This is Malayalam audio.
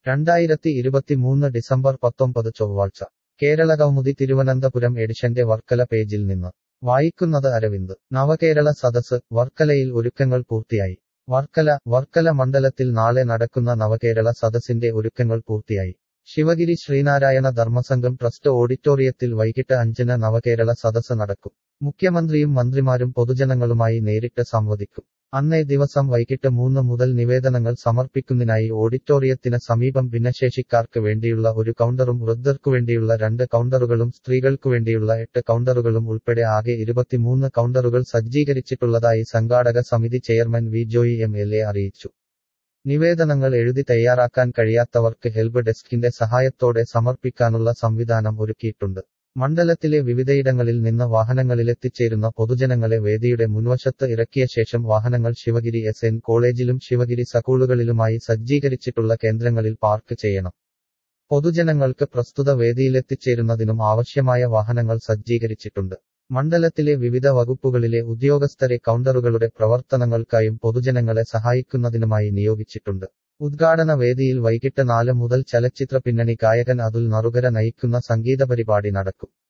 രണ്ടായിരത്തി ഇരുപത്തിമൂന്ന് ഡിസംബർ പത്തൊമ്പത് ചൊവ്വാഴ്ച കേരള കൗമുദി തിരുവനന്തപുരം എഡിഷന്റെ വർക്കല പേജിൽ നിന്ന് വായിക്കുന്നത് അരവിന്ദ് നവകേരള സദസ് വർക്കലയിൽ ഒരുക്കങ്ങൾ പൂർത്തിയായി വർക്കല വർക്കല മണ്ഡലത്തിൽ നാളെ നടക്കുന്ന നവകേരള സദസ്സിന്റെ ഒരുക്കങ്ങൾ പൂർത്തിയായി ശിവഗിരി ശ്രീനാരായണ ധർമ്മസംഘം ട്രസ്റ്റ് ഓഡിറ്റോറിയത്തിൽ വൈകിട്ട് അഞ്ചിന് നവകേരള സദസ് നടക്കും മുഖ്യമന്ത്രിയും മന്ത്രിമാരും പൊതുജനങ്ങളുമായി നേരിട്ട് സംവദിക്കും അന്നേ ദിവസം വൈകിട്ട് മൂന്ന് മുതൽ നിവേദനങ്ങൾ സമർപ്പിക്കുന്നതിനായി ഓഡിറ്റോറിയത്തിന് സമീപം ഭിന്നശേഷിക്കാർക്ക് വേണ്ടിയുള്ള ഒരു കൗണ്ടറും വൃദ്ധർക്കു വേണ്ടിയുള്ള രണ്ട് കൗണ്ടറുകളും സ്ത്രീകൾക്കു വേണ്ടിയുള്ള എട്ട് കൗണ്ടറുകളും ഉൾപ്പെടെ ആകെ ഇരുപത്തിമൂന്ന് കൗണ്ടറുകൾ സജ്ജീകരിച്ചിട്ടുള്ളതായി സംഘാടക സമിതി chairman V Joy M L A അറിയിച്ചു നിവേദനങ്ങൾ എഴുതി തയ്യാറാക്കാൻ കഴിയാത്തവർക്ക് ഹെൽപ്പ് ഡെസ്കിന്റെ സഹായത്തോടെ സമർപ്പിക്കാനുള്ള സംവിധാനം ഒരുക്കിയിട്ടുണ്ട് മണ്ഡലത്തിലെ വിവിധയിടങ്ങളിൽ നിന്ന് വാഹനങ്ങളിലെത്തിച്ചേരുന്ന പൊതുജനങ്ങളെ വേദിയുടെ മുൻവശത്ത് ഇറക്കിയ ശേഷം വാഹനങ്ങൾ ശിവഗിരി എസ് എൻ കോളേജിലും ശിവഗിരി സ്കൂളുകളിലുമായി സജ്ജീകരിച്ചിട്ടുള്ള കേന്ദ്രങ്ങളിൽ പാർക്ക് ചെയ്യണം പൊതുജനങ്ങൾക്ക് പ്രസ്തുത വേദിയിലെത്തിച്ചേരുന്നതിനും ആവശ്യമായ വാഹനങ്ങൾ സജ്ജീകരിച്ചിട്ടുണ്ട് മണ്ഡലത്തിലെ വിവിധ വകുപ്പുകളിലെ ഉദ്യോഗസ്ഥരെ കൗണ്ടറുകളുടെ പ്രവർത്തനങ്ങൾക്കായും പൊതുജനങ്ങളെ സഹായിക്കുന്നതിനുമായി നിയോഗിച്ചിട്ടുണ്ട് ഉദ്ഘാടന വേദിയിൽ വൈകിട്ട് നാല് മുതൽ ചലച്ചിത്ര പിന്നണി ഗായകൻ അതുൽ നറുകര നയിക്കുന്ന സംഗീത പരിപാടി നടക്കും